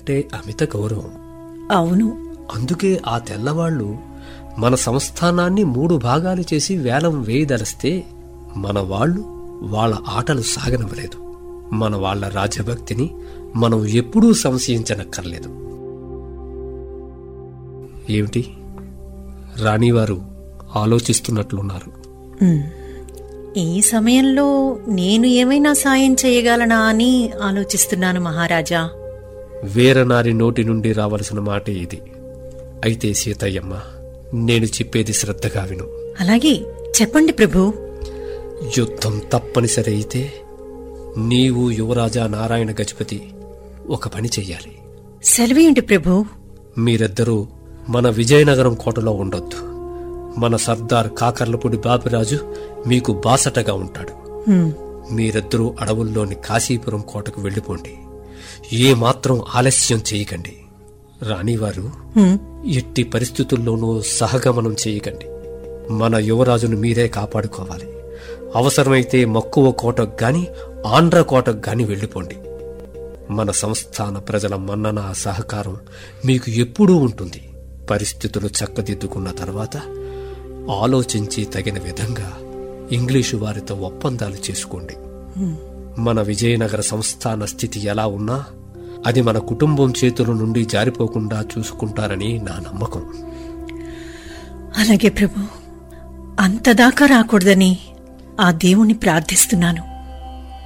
అంటే అమిత గౌరవం అవును అందుకే ఆ తెల్లవాళ్లు మన సంస్థానాన్ని మూడు భాగాలు చేసి వేలం వేయదలిస్తే మన వాళ్ళు వాళ్ళ ఆటలు సాగనవలేదు మన వాళ్ళ రాజభక్తిని మనం ఎప్పుడూ సంశయించనక్కర్లేదు ఏమిటి రాణివారు ఆలోచిస్తున్నట్లున్నారు ఉమ్. ఈ సమయంలో నేను ఏమైనా సాయం చేయగలనా అని ఆలోచిస్తున్నాను మహారాజా వీరనారి నోటి నుండి రావలసిన మాట ఇది అయితే సీతయ్యమ్మ నేను చెప్పేది శ్రద్ధగా విను అలాగే చెప్పండి ప్రభు యుద్ధం తప్పనిసరి అయితే నీవు యువరాజా నారాయణ గజపతి ఒక పని చెయ్యాలి సెలవేయండి ప్రభు మీరిద్దరూ మన విజయనగరం కోటలో ఉండొద్దు మన సర్దార్ కాకర్లపూడి బాపిరాజు మీకు బాసటగా ఉంటాడు ఉమ్. మీరిద్దరూ అడవుల్లోని కాశీపురం కోటకు వెళ్ళిపోండి ఏమాత్రం ఆలస్యం చేయకండి రాణివారు ఉమ్. ఎట్టి పరిస్థితుల్లోనూ సహగమనం చేయకండి మన యువరాజును మీరే కాపాడుకోవాలి అవసరమైతే మక్కువ కోటకు గాని ఆంధ్ర కోటకు గాని వెళ్ళిపోండి మన సంస్థాన ప్రజల మన్నన సహకారం మీకు ఎప్పుడూ ఉంటుంది పరిస్థితులు చక్కదిద్దుకున్న తర్వాత ఆలోచించి తగిన విధంగా ఇంగ్లీషు వారితో ఒప్పందాలు చేసుకోండి మన విజయనగర సంస్థాన స్థితి ఎలా ఉన్నా అది మన కుటుంబం చేతుల నుండి జారిపోకుండా చూసుకుంటారని నా నమ్మకం అలాగే ప్రభు అంతదాకా రాకూడదని ఆ దేవుణ్ణి ప్రార్థిస్తున్నాను